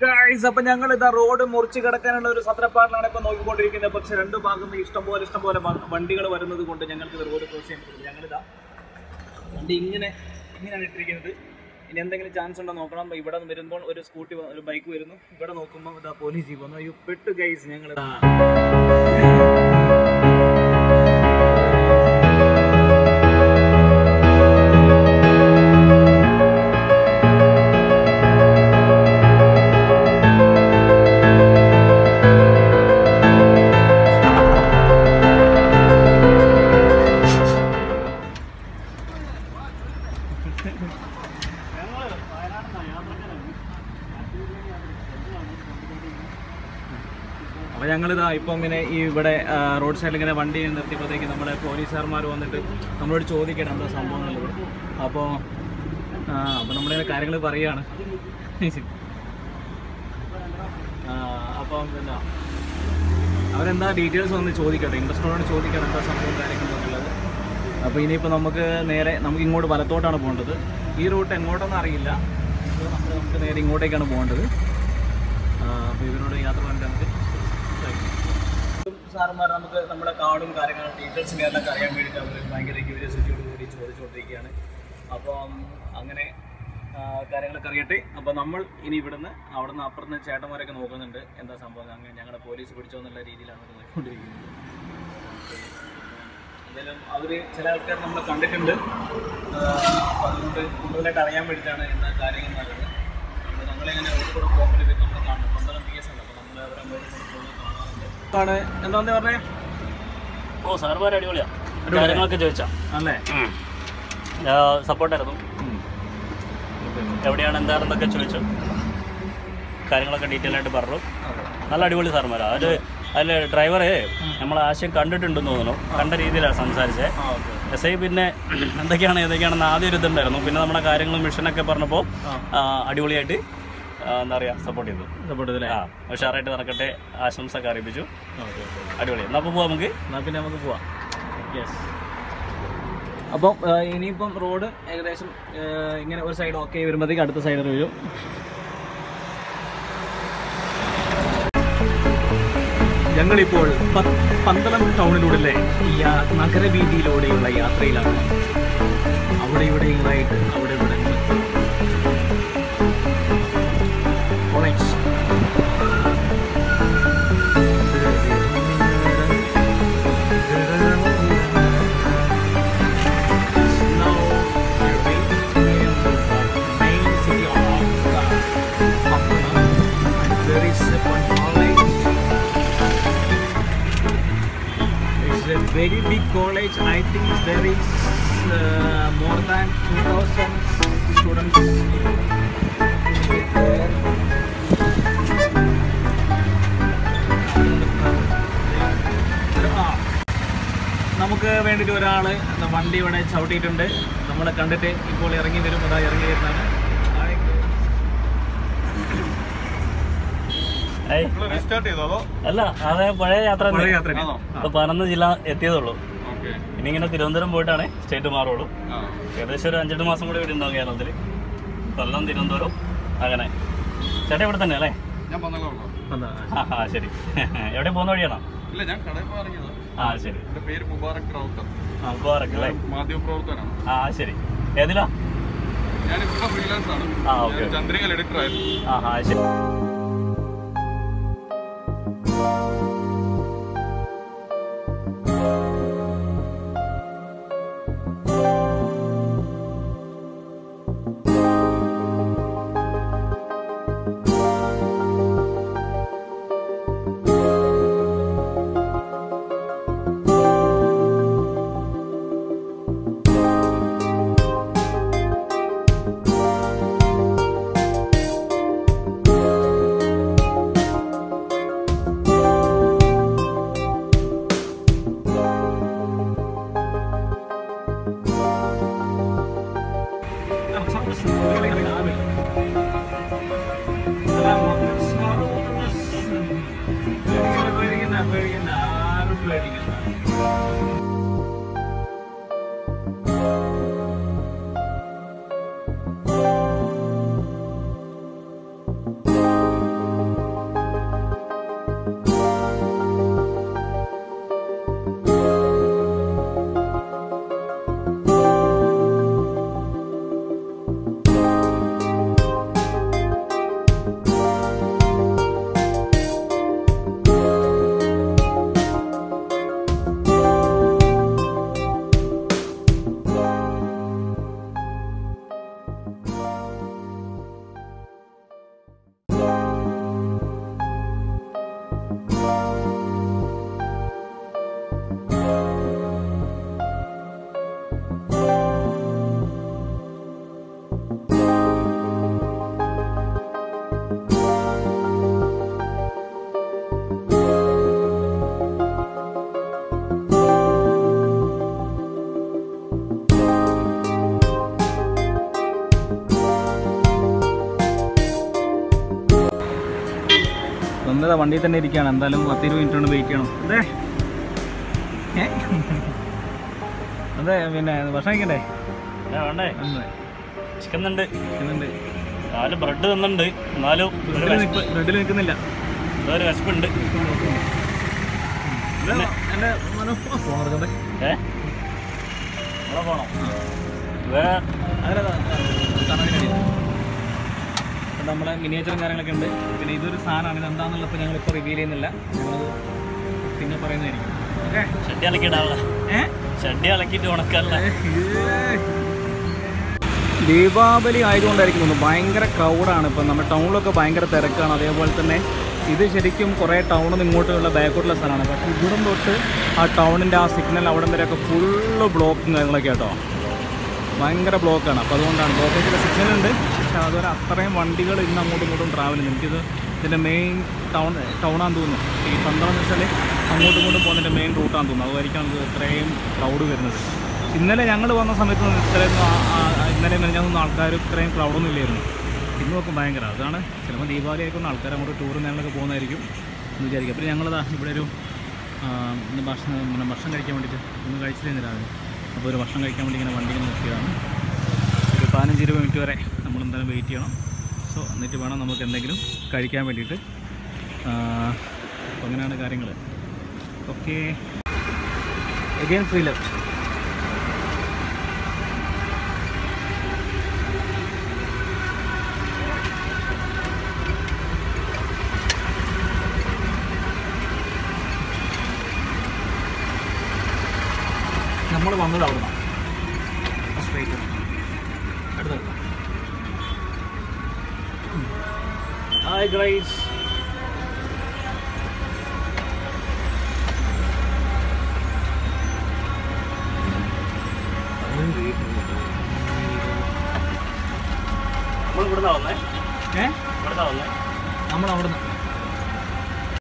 Guys അപ്പൊ ഞങ്ങൾ ഇതാ റോഡ് മുറിച്ച് കിടക്കാനുള്ള ഒരു സത്രപ്പാടിലാണ് ഇപ്പൊ നോക്കിക്കൊണ്ടിരിക്കുന്നത് പക്ഷെ രണ്ട് ഭാഗം ഇഷ്ടം പോലെ ഇഷ്ടം പോലെ വണ്ടികൾ വരുന്നത് കൊണ്ട് ഞങ്ങൾക്ക് ഇത് റോഡ് ക്രോസ് ചെയ്യാൻ പറ്റില്ല ഞങ്ങളിതാ വണ്ടി ഇങ്ങനെ ഇങ്ങനെയാണ് ഇട്ടിരിക്കുന്നത് ഇനി എന്തെങ്കിലും ചാൻസ് ഉണ്ടോ നോക്കണം അപ്പൊ ഇവിടെ വരുമ്പോൾ ഒരു സ്കൂട്ടി ഒരു ബൈക്ക് വരുന്നു ഇവിടെ നോക്കുമ്പോൾ ഇതാ പോലീസ് ജീപ്പ് വന്നു അയ്യോ പെട്ടു ഗൈസ് ഞങ്ങൾ അപ്പോൾ ഞങ്ങളിതാ ഇപ്പം ഇങ്ങനെ ഈ ഇവിടെ ആ, റോഡ് സൈഡിൽ ഇങ്ങനെ വണ്ടി നിർത്തിയപ്പോഴത്തേക്ക് നമ്മുടെ പോലീസുകാർമാർ വന്നിട്ട് നമ്മളോട് ചോദിക്കണം എന്താ സംഭവം എന്നുള്ളത് അപ്പോൾ അപ്പോൾ നമ്മളിങ്ങനെ കാര്യങ്ങൾ പറയുകയാണ് ആ, അപ്പം പിന്നെ അവരെന്താ ഡീറ്റെയിൽസ് വന്ന് ചോദിക്കട്ടെ ഇൻട്രസ്റ്റോട് ചോദിക്കണം എന്താ സംഭവം കാര്യങ്ങളെന്നുള്ളത് അപ്പോൾ ഇനിയിപ്പോൾ നമുക്ക് നേരെ നമുക്ക് ഇങ്ങോട്ട് വലത്തോട്ടാണ് പോകേണ്ടത് ഈ റൂട്ട് എങ്ങോട്ടൊന്നും അറിയില്ല അപ്പോൾ നമ്മൾ നമുക്ക് നേരെ ഇങ്ങോട്ടേക്കാണ് പോകേണ്ടത് അപ്പോൾ ഇവരോട് യാത്ര പറഞ്ഞിട്ട് നമുക്ക് സാറന്മാർ നമുക്ക് നമ്മുടെ കാർഡും കാര്യങ്ങളും ഡീറ്റെയിൽസും കാര്യങ്ങളൊക്കെ അറിയാൻ വേണ്ടിയിട്ട് അവർ ഭയങ്കര ക്യൂരിയോസിറ്റിയോട് കൂടി ചോദിച്ചുകൊണ്ടിരിക്കുകയാണ് അപ്പം അങ്ങനെ ആ, കാര്യങ്ങളൊക്കെ അറിയട്ടെ അപ്പോൾ നമ്മൾ ഇനി ഇവിടുന്ന് അവിടുന്ന് അപ്പുറത്ത് ചേട്ടന്മാരൊക്കെ നോക്കുന്നുണ്ട് എന്താ സംഭവം അങ്ങനെ ഞങ്ങളെ പോലീസ് പിടിച്ചോ എന്നുള്ള രീതിയിലാണ് ഇത് നോക്കിക്കൊണ്ടിരിക്കുന്നത് എന്തായാലും അവർ ചില ആൾക്കാർ നമ്മൾ കണ്ടിട്ടുണ്ട് അപ്പോൾ അതുകൊണ്ട് കൂടുതലായിട്ട് അറിയാൻ വേണ്ടിയിട്ടാണ് എന്താ കാര്യങ്ങൾ എന്നുള്ളത് അപ്പോൾ നമ്മളിങ്ങനെ ഒരു കൂടെ പോകുമ്പോഴത്തേക്ക് നമ്മൾ കാണും പന്തളം പി എസ് ഉണ്ട് അപ്പോൾ നമ്മൾ അവരെ അങ്ങോട്ട് പോകുന്നത് കാണാറുണ്ട് ആണ് എന്താ പറഞ്ഞേ ഓ സാർമാർ അടിപൊളിയാ കാര്യങ്ങളൊക്കെ ചോദിച്ചാ അല്ലേ സപ്പോർട്ടായിരുന്നു എവിടെയാണ് എന്താണെന്നൊക്കെ ചോദിച്ചു കാര്യങ്ങളൊക്കെ ഡീറ്റെയിൽ ആയിട്ട് പറഞ്ഞു നല്ല അടിപൊളി സാർമാരാ അതിൽ അതിൽ ഡ്രൈവറെ നമ്മൾ ആശയം കണ്ടിട്ടുണ്ടെന്ന് തോന്നുന്നു കണ്ട രീതിയിലാണ് സംസാരിച്ചത് ആ ഓക്കെ എസ് ഐ പിന്നെ എന്തൊക്കെയാണ് ഏതൊക്കെയാണെന്ന് ആദ്യം ഒരു ഇതുണ്ടായിരുന്നു പിന്നെ നമ്മുടെ കാര്യങ്ങളും മിഷനൊക്കെ പറഞ്ഞപ്പോൾ ആ, അടിപൊളിയായിട്ട് ആ, എന്താ പറയുക സപ്പോർട്ട് ചെയ്തു സപ്പോർട്ട് ചെയ്തല്ലേ ആ ഉഷാറായിട്ട് നടക്കട്ടെ ആശംസ ഒക്കെ അറിയിപ്പിച്ചു ഓക്കെ ഓക്കെ അടിപൊളി എന്നാൽ അപ്പോൾ പോവാം നമുക്ക് എന്നാൽ പിന്നെ നമുക്ക് പോവാം യെസ് അപ്പം ആ, ഇനിയിപ്പം റോഡ് ഏകദേശം ആ, ഇങ്ങനെ ഒരു സൈഡ് ഓക്കെ വരുമ്പോഴത്തേക്ക് അടുത്ത സൈഡ് വരും ഞങ്ങളിപ്പോൾ പ- പന്തളം ടൗണിലൂടെ ഈ യാ- നഗരവീതിയിലൂടെയുള്ള യാത്രയിലാണ് അവിടെ ഇവിടെയുമായിട്ട് അവിടെ ഇവിടെ college Now we're waiting in the main city of Pampanga. And there is one college. It's a very big college. I think there is uh, more than 2,000 students there. ആ നമുക്ക് വേണ്ടിയിട്ട് ഒരാൾ വണ്ടി ഇവിടെ ചവിട്ടിയിട്ടുണ്ട് നമ്മളെ കണ്ടിട്ട് ഇപ്പോൾ ഇറങ്ങി വരും അതാ ഇറങ്ങി വരുന്നതാണ് ഏയ് റീസ്റ്റാർട്ട് ചെയ്തോ അതോ അല്ല അതെ പഴയ യാത്ര തന്നെ. പഴയ യാത്ര ആണോ? ഇപ്പൊ പതിനൊന്ന് ജില്ല എത്തിയതുള്ളൂ ഓക്കെ ഇനി ഇങ്ങനെ തിരുവനന്തപുരം പോയിട്ടാണ് സ്റ്റേറ്റ് മാറുള്ളൂ ആ ഏകദേശം ഒരു അഞ്ചെട്ട് മാസം കൂടെ ഇവിടെ ഉണ്ടാവും കേരളത്തിൽ കൊല്ലം തിരുവനന്തപുരം അങ്ങനെ ചേട്ടാ ഇവിടെ തന്നെ അല്ലേ ഞാൻ വന്നല്ലോ ആ ആ ശരി എവിടെ പോകുന്ന വഴിയാണോ ഇല്ല ഞാൻ കടയിൽ പോയി ഇറങ്ങിയതാ ആ ശരി എന്റെ പേര് മുബാറക് റാവുത്തർ ആ മുബാറക്ക് അല്ലേ മാധ്യമ പ്രവർത്തനാണ് ആ ശരി ഏതിലാ ഞാനിപ്പോ ഫ്രീലാൻസ് ആണ് ആ, ഓക്കേ. ഞാൻ ചന്ദ്രികൽ എഡിറ്റർ ആയിരുന്നു ആ ആ ശരി Thank ഒന്നര വണ്ടിയിൽ തന്നെ ഇരിക്കുകയാണ് എന്തായാലും പത്തിരുപത് മിനിറ്റ് കൊണ്ട് വെയിറ്റ് ചെയ്യണം അതെ ഏ? അതെ പിന്നെ ഭക്ഷണം കഴിക്കണ്ടേ ഏ, വേണ്ടേ ഒന്ന് ചിക്കൻ ഉണ്ട് ഇന്നുണ്ട് നാല് ബ്രെഡ് തന്നിട്ടുണ്ട് എന്നാലും ഒരു ബ്രെഡിൽ വിശപ്പ് നിൽപ്പ് ബ്രെഡിൽ നിൽക്കുന്നില്ല എന്തോ ഒരു വിശപ്പുണ്ട് എൻ്റെ ഫോൺ എടുക്കണ്ടേ ഏ നമ്മളെ പോണോ വേ അങ്ങനെ കണക്കിനടിയിൽ നമ്മളെ മിനിയേച്ചറും കാര്യങ്ങളൊക്കെ ഉണ്ട് പിന്നെ ഇതൊരു സാധനമാണ് ഇത് എന്താണെന്നുള്ളത് ഞങ്ങൾ ഇപ്പോൾ റിവീൽ ചെയ്യുന്നില്ല ഞങ്ങളത് പിന്നെ പറയുന്നതായിരിക്കും ഓക്കെ ഷഡ്ഡി അലക്കിയിടാവുക ഏഹ് ഷഡ്ഡി അലക്കിയിട്ട് ഉണക്കല്ല ദീപാവലി ആയതുകൊണ്ടായിരിക്കും തോന്നുന്നു ഭയങ്കര ക്രൗഡാണ് ഇപ്പം നമ്മുടെ ടൗണിലൊക്കെ ഭയങ്കര തിരക്കാണ് അതേപോലെ തന്നെ ഇത് ശരിക്കും കുറേ ടൗണിൽ നിന്ന് ഇങ്ങോട്ടുള്ള ബാക്കോട്ടുള്ള സ്ഥലമാണ് പക്ഷേ ഇവിടം തൊട്ട് ആ ടൗണിൻ്റെ ആ സിഗ്നൽ അവിടം വരെയൊക്കെ ഫുള്ള് ബ്ലോക്കും കാര്യങ്ങളൊക്കെ കേട്ടോ ഭയങ്കര ബ്ലോക്കാണ് അപ്പോൾ അതുകൊണ്ടാണ് ബ്ലോക്കേജിൻ്റെ സിഗ്നൽ ഉണ്ട് പക്ഷേ അതുപോലെ അത്രയും വണ്ടികൾ ഇന്ന് അങ്ങോട്ടും ഇങ്ങോട്ടും ട്രാവൽ ചെയ്യുന്നു എനിക്കിത് ഇതിൻ്റെ മെയിൻ ടൗൺ ടൗണാന്ന് തോന്നുന്നു ഈ പന്ത്രണ്ട് വെച്ചാൽ അങ്ങോട്ടും ഇങ്ങോട്ടും പോകുന്നതിൻ്റെ മെയിൻ റൂട്ടാന്ന് തോന്നുന്നു അതുമായിരിക്കും നമുക്ക് ഇത്രയും ക്രൗഡ് വരുന്നത് ഇന്നലെ ഞങ്ങൾ വന്ന സമയത്ത് ഇത്രയും ആ- ആ- ആ ഇന്നലെ മെനഞ്ഞാന്നൊന്നും ആൾക്കാർ ഇത്രയും ക്രൗഡൊന്നും ഇല്ലായിരുന്നു ഇന്ന് നോക്കും ഭയങ്കര അതാണ് ചിലപ്പോൾ ദീപാവലി ആയിരിക്കും ആൾക്കാർ അങ്ങോട്ട് ടൂറും കാര്യങ്ങളൊക്കെ പോകുന്നതായിരിക്കും എന്ന് വിചാരിക്കും അപ്പോൾ ഞങ്ങളിതാ ഇവിടെ ഒരു ആ, ഇന്ന് ഭക്ഷണം പിന്നെ ഭക്ഷണം കഴിക്കാൻ വേണ്ടിയിട്ട് ഇന്ന് കഴിച്ചിരുന്നു രാവിലെ അപ്പോൾ ഒരു ഭക്ഷണം കഴിക്കാൻ വേണ്ടി ഇങ്ങനെ വണ്ടി ഇങ്ങനെ നിർത്തിയതാണ് ഒരു പതിനഞ്ച് ഇരുപത് മിനിറ്റ് വരെ നമ്മൾ എന്തായാലും വെയിറ്റ് ചെയ്യണം സോ എന്നിട്ട് വേണം നമുക്ക് എന്തെങ്കിലും കഴിക്കാൻ വേണ്ടിയിട്ട് അപ്പോൾ അങ്ങനെയാണ് കാര്യങ്ങൾ ഓക്കെ എഗെയിൻ ഫ്രീ ലെഫ്റ്റ് നമ്മൾ വന്നത് അവിടെ സ്ട്രൈറ്റ് അടുത്ത ഹായ് ഗ്രൈസ് നമ്മൾ ഇവിടുന്ന് വന്നേ ഏ ഇവിടുന്ന് വന്നേ നമ്മൾ അവിടെ നിന്ന്